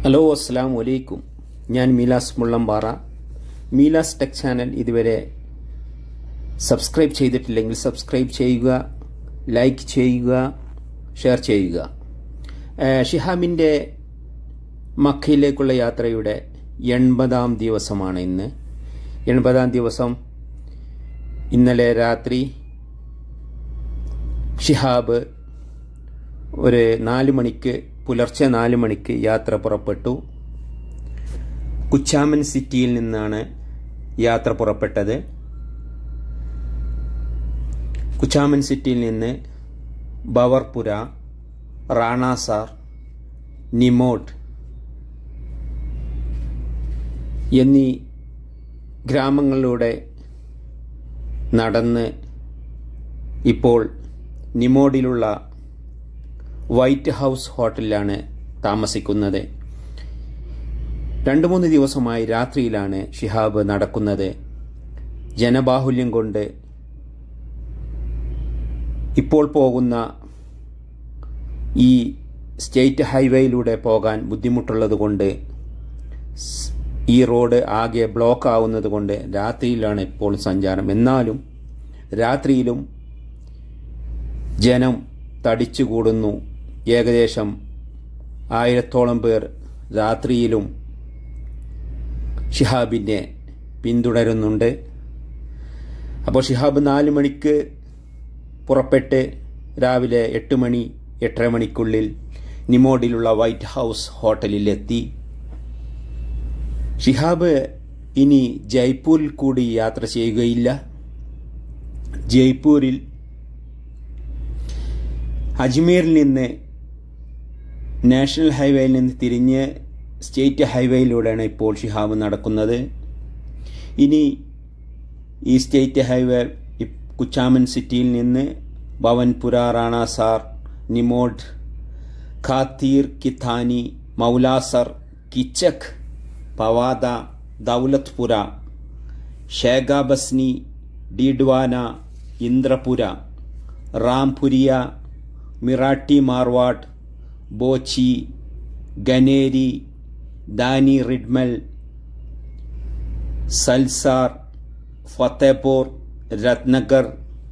hello അസ്സാം വലൈക്കും ഞാൻ മീലാസ് മുള്ളംപാറ മീലാസ് ടെക് ചാനൽ ഇതുവരെ സബ്സ്ക്രൈബ് ചെയ്തിട്ടില്ലെങ്കിൽ സബ്സ്ക്രൈബ് ചെയ്യുക ലൈക്ക് ചെയ്യുക ഷെയർ ചെയ്യുക ഏഹ് ഷിഹാബിൻ്റെ മക്കയിലേക്കുള്ള യാത്രയുടെ എൺപതാം ദിവസമാണ് ഇന്ന് എൺപതാം ദിവസം ഇന്നലെ രാത്രി ഷിഹാബ് ഒരു നാല് മണിക്ക് പുലർച്ചെ നാല് മണിക്ക് യാത്ര പുറപ്പെട്ടു കുച്ചാമൻ സിറ്റിയിൽ നിന്നാണ് യാത്ര പുറപ്പെട്ടത് കുച്ചാമൻ സിറ്റിയിൽ നിന്ന് ബവർപുര റാണാസാർ നിമോട്ട് എന്നീ ഗ്രാമങ്ങളിലൂടെ നടന്ന് ഇപ്പോൾ നിമോഡിലുള്ള വൈറ്റ് ഹൗസ് ഹോട്ടലിലാണ് താമസിക്കുന്നത് രണ്ട് മൂന്ന് ദിവസമായി രാത്രിയിലാണ് ഷിഹാബ് നടക്കുന്നത് ജനബാഹുല്യം കൊണ്ട് ഇപ്പോൾ പോകുന്ന ഈ സ്റ്റേറ്റ് ഹൈവേയിലൂടെ പോകാൻ ബുദ്ധിമുട്ടുള്ളത് കൊണ്ട് ഈ റോഡ് ആകെ ബ്ലോക്ക് ആവുന്നത് കൊണ്ട് രാത്രിയിലാണ് ഇപ്പോൾ സഞ്ചാരം എന്നാലും രാത്രിയിലും ജനം തടിച്ചുകൂടുന്നു ഏകദേശം ആയിരത്തോളം പേർ രാത്രിയിലും ഷിഹാബിനെ പിന്തുടരുന്നുണ്ട് അപ്പോൾ ഷിഹാബ് നാല് മണിക്ക് പുറപ്പെട്ട് രാവിലെ എട്ട് മണി എട്ടര മണിക്കുള്ളിൽ നിമോഡിലുള്ള വൈറ്റ് ഹൗസ് ഹോട്ടലിലെത്തി ഷിഹാബ് ഇനി ജയ്പൂരിൽ കൂടി യാത്ര ചെയ്യുകയില്ല ജയ്പൂരിൽ അജ്മീറിൽ നിന്ന് നാഷണൽ ഹൈവേയിൽ നിന്ന് തിരിഞ്ഞ് സ്റ്റേറ്റ് ഹൈവേയിലൂടെയാണ് ഇപ്പോൾ ഷിഹാബ് നടക്കുന്നത് ഇനി ഈ സ്റ്റേറ്റ് ഹൈവേ കുച്ചാമൻ സിറ്റിയിൽ നിന്ന് ഭവൻപുര റാണാസാർ നിമോഡ് ഖാത്തീർ കിഥാനി മൗലാസർ കിച്ചക് പവാദ ദൗലത്പുര ഷേഗാബസ്നി ഡീഡ്വാന ഇന്ദ്രപുര റാംപുരിയ മിറാട്ടി മാർവാഡ് ബോച്ചി ഗനേരി ദാനി റിഡ്മൽ സൽസാർ ഫത്തേപൂർ രത്നഗർ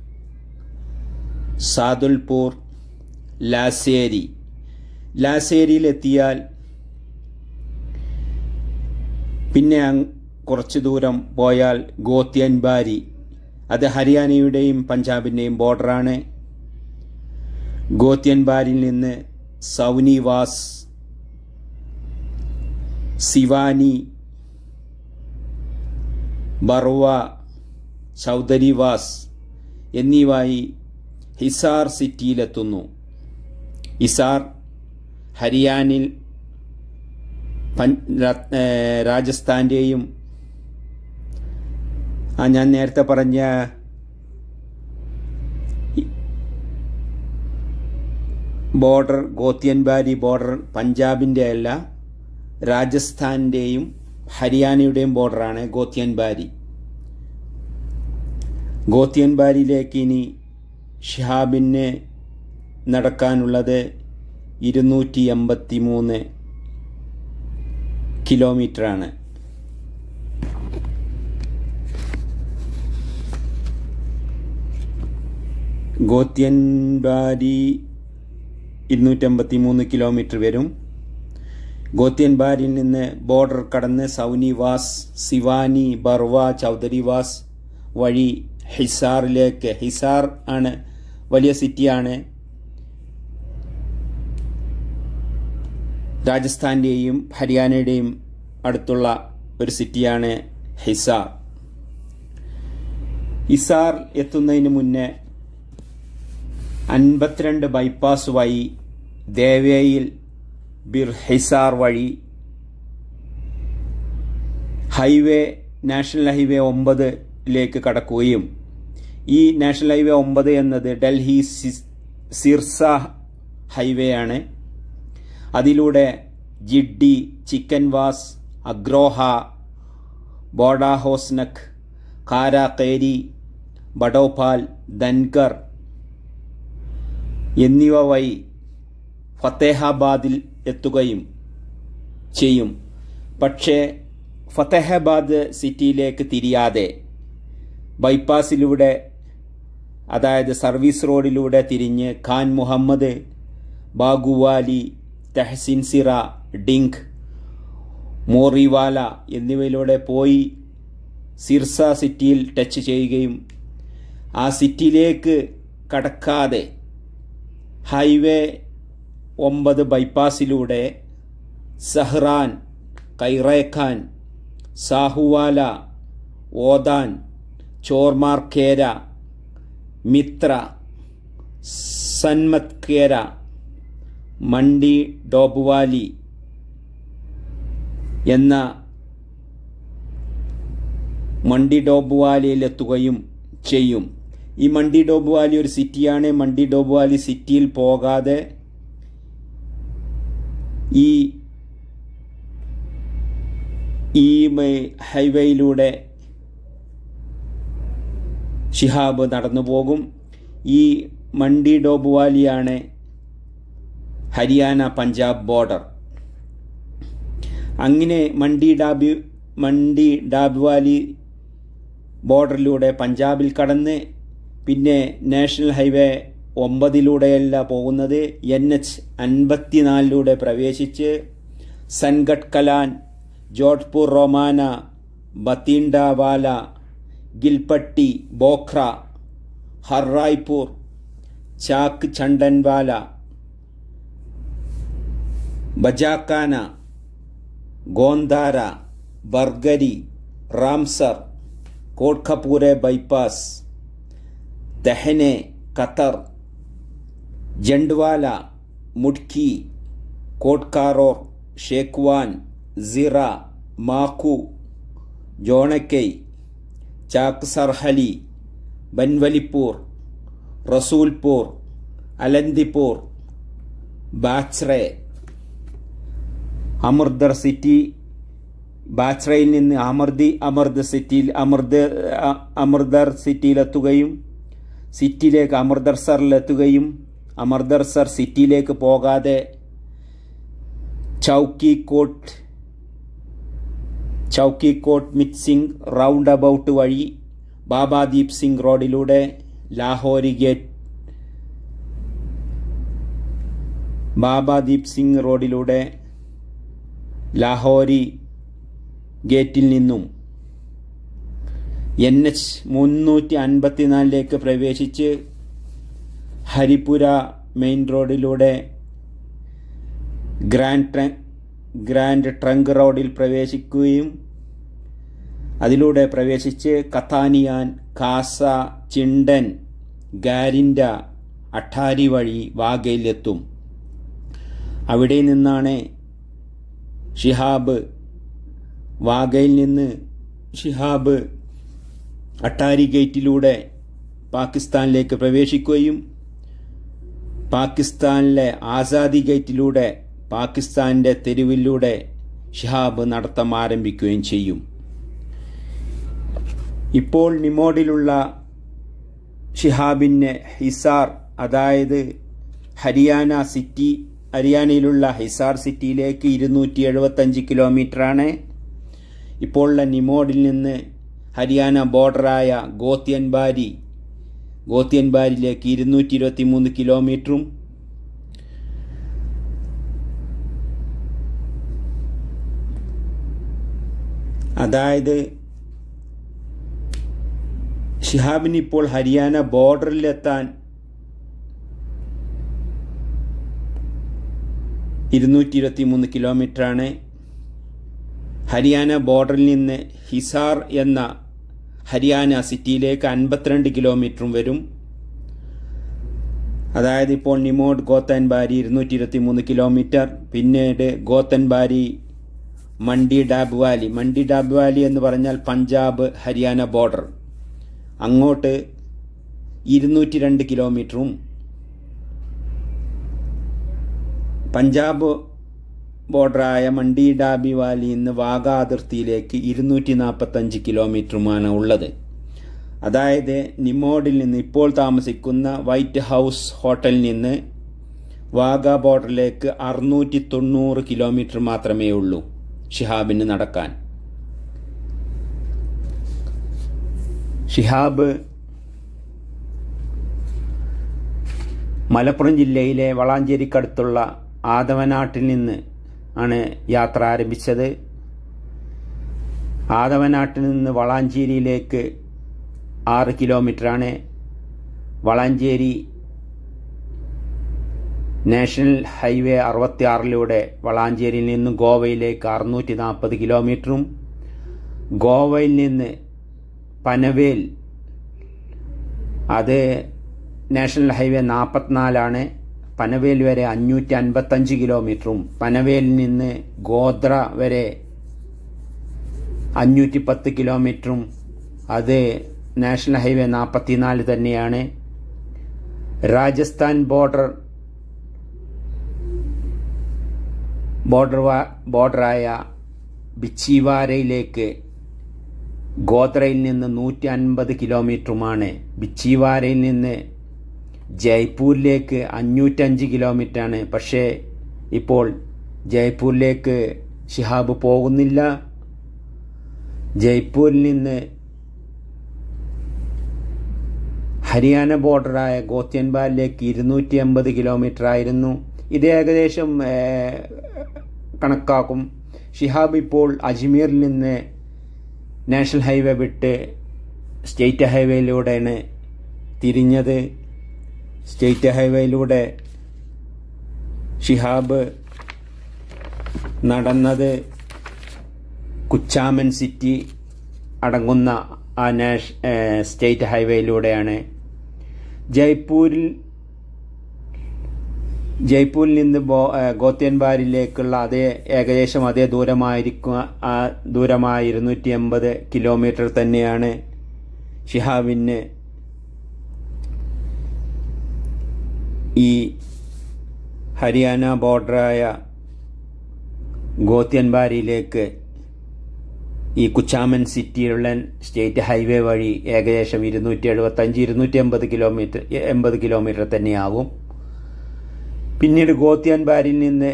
സാദുൽപൂർ ലാസേരി ലാസേരിയിലെത്തിയാൽ പിന്നെ കുറച്ചു ദൂരം പോയാൽ ഗോത്യൻബാരി അത് ഹരിയാനയുടെയും പഞ്ചാബിൻ്റെയും ബോർഡറാണ് ഗോത്യൻബാരിൽ നിന്ന് സൗനിവാസ് സിവാനി ബർവ ചൗധരിവാസ് എന്നിവയി ഹിസാർ സിറ്റിയിലെത്തുന്നു ഹിസാർ ഹരിയാനിൽ രാജസ്ഥാൻ്റെയും ആ ഞാൻ നേരത്തെ പറഞ്ഞ ബോർഡർ ഗോത്യൻബാരി ബോർഡർ പഞ്ചാബിൻ്റെ അല്ല രാജസ്ഥാൻ്റെയും ഹരിയാനയുടെയും ബോർഡറാണ് ഗോത്യൻബാരി ഗോത്യൻബാരിയിലേക്ക് ഇനി ഷിഹാബിന് നടക്കാനുള്ളത് ഇരുന്നൂറ്റി എൺപത്തി മൂന്ന് കിലോമീറ്ററാണ് ഗോത്യൻബാരി ഇരുന്നൂറ്റമ്പത്തി മൂന്ന് കിലോമീറ്റർ വരും ഗോത്യൻബാരിൽ നിന്ന് ബോർഡർ കടന്ന് സൗനിവാസ് സിവാനി ബർവ ചൗധരിവാസ് വഴി ഹിസാറിലേക്ക് ഹിസാർ ആണ് വലിയ സിറ്റിയാണ് രാജസ്ഥാൻ്റെയും ഹരിയാനയുടെയും അടുത്തുള്ള ഒരു സിറ്റിയാണ് ഹിസാർ ഹിസാർ എത്തുന്നതിന് മുന്നേ അൻപത്തിരണ്ട് ബൈപ്പാസ് വഴി ദേവേയിൽ ബിർ ഹിസാർ വഴി ഹൈവേ നാഷണൽ ഹൈവേ ഒമ്പതിലേക്ക് കടക്കുകയും ഈ നാഷണൽ ഹൈവേ ഒമ്പത് എന്നത് ഡൽഹി സിർസ ഹൈവേ ആണ് അതിലൂടെ ജിഡ്ഡി ചിക്കൻവാസ് അഗ്രോഹ ബോഡാഹോസ്നക് കാരാക്കേരി ബഡോപാൽ ധൻകർ എന്നിവ വഴി ഫത്തേഹാബാദിൽ എത്തുകയും ചെയ്യും പക്ഷേ ഫതഹാബാദ് സിറ്റിയിലേക്ക് തിരിയാതെ ബൈപ്പാസിലൂടെ അതായത് സർവീസ് റോഡിലൂടെ തിരിഞ്ഞ് ഖാൻ മുഹമ്മദ് ബാഗുവാലി തെഹസിൻ സിറ ഡിങ്ക് മോറിവാല എന്നിവയിലൂടെ പോയി സിർസ സിറ്റിയിൽ ടച്ച് ചെയ്യുകയും ആ സിറ്റിയിലേക്ക് കടക്കാതെ ഹൈവേ ഒമ്പത് ബൈപ്പാസിലൂടെ സഹ്റാൻ കൈറേഖാൻ സാഹുവാല ഓദാൻ ചോർമാർക്കേര മിത്ര സന്മത്കേര മണ്ടി ഡോബുവാലി എന്ന മണ്ടി ഡോബുവാലിയിലെത്തുകയും ചെയ്യും ഈ മണ്ടി ഡോബുവാലി ഒരു സിറ്റിയാണ് മണ്ടി ഡോബുവാലി സിറ്റിയിൽ പോകാതെ ഈ ഈ ഹൈവേയിലൂടെ ഷിഹാബ് നടന്നു പോകും ഈ മണ്ടി ഡോബുവാലിയാണ് ഹരിയാന പഞ്ചാബ് ബോർഡർ അങ്ങനെ മണ്ടി ഡാബി മണ്ടി ഡാബ്വാലി ബോർഡറിലൂടെ പഞ്ചാബിൽ കടന്ന് പിന്നെ നാഷണൽ ഹൈവേ ഒമ്പതിലൂടെയല്ല പോകുന്നത് എൻ എച്ച് അൻപത്തിനാലിലൂടെ പ്രവേശിച്ച് സൻഗഡ് കലാൻ Jodhpur Romana ബത്തിൻഡാവാല ഗിൽപട്ടി Bokhra Harraipur Chak Chandanwala Bajakana Gondhara Bargari Ramsar Kotkapura bypass Tehna Khatar Jandwala Mudki Kotkaror Shekwan Zira Makhu Jonakai Chak Sarhali ബൻവലിപ്പൂർ റസൂൽപൂർ അലന്തിപ്പൂർ ബാച്ച്റെ അമൃർദർ city ബാച്ച്റയിൽ നിന്ന് അമർദി അമർദ് സിറ്റിയിൽ അമൃത് അമൃതർ സിറ്റിയിലെത്തുകയും സിറ്റിയിലേക്ക് അമൃതസറിലെത്തുകയും അമൃതസർ സിറ്റിയിലേക്ക് പോകാതെ Chowkikot Chowkikot mixing roundabout വഴി ബാബാദീപ് സിംഗ് റോഡിലൂടെ ലാഹോരി ഗേറ്റ് ബാബാദീപ് സിംഗ് റോഡിലൂടെ ലാഹോരി ഗേറ്റിൽ നിന്നും എൻ എച്ച് മുന്നൂറ്റി അൻപത്തിനാലിലേക്ക് പ്രവേശിച്ച് ഹരിപുര മെയിൻ റോഡിലൂടെ ഗ്രാൻഡ് ട്ര ഗ്രാൻഡ് ട്രങ്ക് റോഡിൽ പ്രവേശിക്കുകയും അതിലൂടെ പ്രവേശിച്ച് കത്താനിയാൻ കാസ ചിണ്ടൻ ഗാരിൻഡ അട്ടാരി വഴി വാഗയിലെത്തും അവിടെ നിന്നാണ് ഷിഹാബ് വാഗയിൽ നിന്ന് ഷിഹാബ് അട്ടാരി ഗേറ്റിലൂടെ പാകിസ്ഥാനിലേക്ക് പ്രവേശിക്കുകയും പാകിസ്ഥാനിലെ ആസാദി ഗേറ്റിലൂടെ പാകിസ്ഥാന്റെ തെരുവിലൂടെ ഷിഹാബ് നടത്തം ആരംഭിക്കുകയും ചെയ്യും ഇപ്പോൾ നിമോഡിലുള്ള ഷിഹാബിന് ഹിസാർ അതായത് ഹരിയാന സിറ്റി ഹരിയാനയിലുള്ള ഹിസാർ സിറ്റിയിലേക്ക് ഇരുന്നൂറ്റി എഴുപത്തഞ്ച് കിലോമീറ്ററാണ് ഇപ്പോഴുള്ള നിമോഡിൽ നിന്ന് ഹരിയാന ബോർഡറായ ഗോത്യൻബാരി ഗോത്യൻബാരിലേക്ക് ഇരുന്നൂറ്റി ഇരുപത്തി മൂന്ന് കിലോമീറ്ററും അതായത് ഷിഹാബിന് ഇപ്പോൾ ഹരിയാന ബോർഡറിലെത്താൻ ഇരുന്നൂറ്റി ഇരുപത്തി മൂന്ന് കിലോമീറ്ററാണ് ഹരിയാന ബോർഡറിൽ നിന്ന് ഹിസാർ എന്ന ഹരിയാന സിറ്റിയിലേക്ക് അൻപത്തിരണ്ട് കിലോമീറ്ററും വരും അതായത് ഇപ്പോൾ നിമോഡ് ഗോത്തൻബാരി ഇരുന്നൂറ്റി ഇരുപത്തി മൂന്ന് കിലോമീറ്റർ പിന്നീട് ഗോത്തൻബാരി മണ്ടി ഡാബ് വാലി മണ്ടി ഡാബ് വാലി എന്ന് പറഞ്ഞാൽ പഞ്ചാബ് ഹരിയാന ബോർഡർ അങ്ങോട്ട് ഇരുന്നൂറ്റി രണ്ട് കിലോമീറ്ററും പഞ്ചാബ് ബോർഡറായ മണ്ടി ഡാബി വാലി നിന്ന് വാഗ അതിർത്തിയിലേക്ക് ഇരുന്നൂറ്റി നാൽപ്പത്തഞ്ച് കിലോമീറ്ററുമാണ് ഉള്ളത് അതായത് നിമോഡിൽ നിന്ന് ഇപ്പോൾ താമസിക്കുന്ന വൈറ്റ് ഹൗസ് ഹോട്ടലിൽ നിന്ന് വാഗ ബോർഡറിലേക്ക് അറുന്നൂറ്റി തൊണ്ണൂറ് കിലോമീറ്റർ മാത്രമേ ഉള്ളൂ ഷിഹാബിന് നടക്കാൻ ഷിഹാബ് മലപ്പുറം ജില്ലയിലെ വളാഞ്ചേരിക്കടുത്തുള്ള ആദവനാട്ടിൽ നിന്ന് ആണ് യാത്ര ആരംഭിച്ചത് ആദവനാട്ടിൽ നിന്ന് വളാഞ്ചേരിയിലേക്ക് ആറ് കിലോമീറ്ററാണ് വളാഞ്ചേരി നാഷണൽ ഹൈവേ അറുപത്തി ആറിലൂടെ വളാഞ്ചേരിയിൽ നിന്ന് ഗോവയിലേക്ക് അറുന്നൂറ്റി നാൽപ്പത് കിലോമീറ്ററും ഗോവയിൽ നിന്ന് പനവേൽ അത് നാഷണൽ ഹൈവേ നാൽപ്പത്തിനാലാണ് പനവേൽ വരെ അഞ്ഞൂറ്റി അൻപത്തഞ്ച് കിലോമീറ്ററും പനവേലിൽ നിന്ന് ഗോത്ര വരെ അഞ്ഞൂറ്റി പത്ത് കിലോമീറ്ററും അത് നാഷണൽ ഹൈവേ നാൽപ്പത്തിനാല് തന്നെയാണ് രാജസ്ഥാൻ ബോർഡർ ബോർഡർ ബോർഡറായ ബിച്ചിവാരയിലേക്ക് ഗോത്രയിൽ നിന്ന് നൂറ്റി അൻപത് കിലോമീറ്ററുമാണ് ബിച്ചിവാരയിൽ നിന്ന് ജയ്പൂരിലേക്ക് അഞ്ഞൂറ്റഞ്ച് കിലോമീറ്ററാണ് പക്ഷേ ഇപ്പോൾ ജയ്പൂരിലേക്ക് ഷിഹാബ് പോകുന്നില്ല ജയ്പൂരിൽ നിന്ന് ഹരിയാന ബോർഡറായ ഗോത്യൻബാലിലേക്ക് ഇരുന്നൂറ്റി അമ്പത് കിലോമീറ്റർ ആയിരുന്നു ഇത് ഏകദേശം കണക്കാക്കും ഷിഹാബ് ഇപ്പോൾ അജ്മീറിൽ നിന്ന് നാഷണൽ ഹൈവേ വിട്ട് സ്റ്റേറ്റ് ഹൈവേയിലൂടെയാണ് തിരിഞ്ഞത് സ്റ്റേറ്റ് ഹൈവേയിലൂടെ ഷിഹാബ് നടന്നത് കുച്ചാമൻ സിറ്റി അടങ്ങുന്ന ആ നാഷ് സ്റ്റേറ്റ് ഹൈവേയിലൂടെയാണ് ജയ്പൂരിൽ ജയ്പൂരിൽ നിന്ന് ബോ ഗോത്യൻബാരിലേക്കുള്ള അതേ ഏകദേശം അതേ ദൂരമായിരിക്കും ആ ദൂരമായ ഇരുന്നൂറ്റി എൺപത് കിലോമീറ്റർ തന്നെയാണ് ഷിഹാബിന് ഈ ഹരിയാന ബോർഡറായ ഗോത്യൻബാരിയിലേക്ക് ഈ കുച്ചാമൻ സിറ്റിയിലുള്ള സ്റ്റേറ്റ് ഹൈവേ വഴി ഏകദേശം ഇരുന്നൂറ്റി എഴുപത്തഞ്ച് ഇരുന്നൂറ്റി എൺപത് കിലോമീറ്റർ എൺപത് കിലോമീറ്റർ തന്നെയാകും പിന്നീട് ഗോത്യാൻബാരിൽ നിന്ന്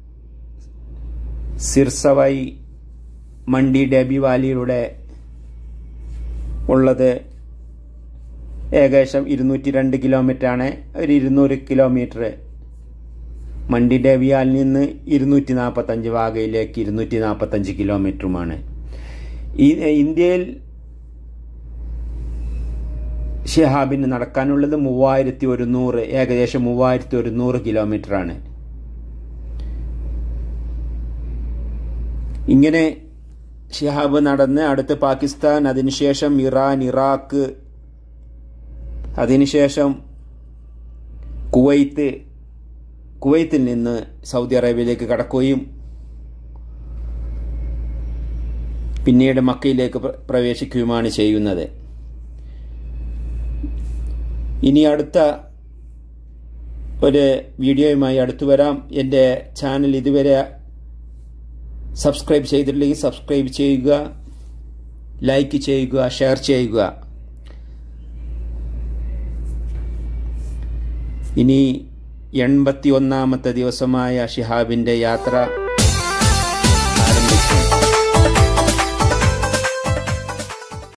സിർസവൈ മണ്ടി ഡെബി വാലിയിലൂടെ ഉള്ളത് ഏകദേശം ഇരുന്നൂറ്റി രണ്ട് കിലോമീറ്ററാണ് ഒരു ഇരുന്നൂറ് കിലോമീറ്റർ മണ്ടി ഡെവിയാൽ നിന്ന് ഇരുന്നൂറ്റി നാൽപ്പത്തഞ്ച് വാഗയിലേക്ക് ഇരുന്നൂറ്റി നാൽപ്പത്തഞ്ച് കിലോമീറ്ററുമാണ് ഈ ഇന്ത്യയിൽ ഷിഹാബിന് നടക്കാനുള്ളത് മൂവായിരത്തി ഒരുന്നൂറ് ഏകദേശം മൂവായിരത്തി ഒരുന്നൂറ് കിലോമീറ്ററാണ് ഇങ്ങനെ ഷിഹാബ് നടന്ന് അടുത്ത് പാകിസ്ഥാൻ അതിനുശേഷം ഇറാൻ ഇറാഖ് അതിനുശേഷം കുവൈത്ത് കുവൈത്തിൽ നിന്ന് സൗദി അറേബ്യയിലേക്ക് കടക്കുകയും പിന്നീട് മക്കയിലേക്ക് പ്രവേശിക്കുകയുമാണ് ചെയ്യുന്നത് ഇനി അടുത്ത ഒരു വീഡിയോയുമായി അടുത്തു വരാം എൻ്റെ ചാനൽ ഇതുവരെ സബ്സ്ക്രൈബ് ചെയ്തിട്ടില്ലെങ്കിൽ സബ്സ്ക്രൈബ് ചെയ്യുക ലൈക്ക് ചെയ്യുക ഷെയർ ചെയ്യുക ഇനി എൺപത്തി ഒന്നാമത്തെ ദിവസമായ ഷിഹാബിൻ്റെ യാത്ര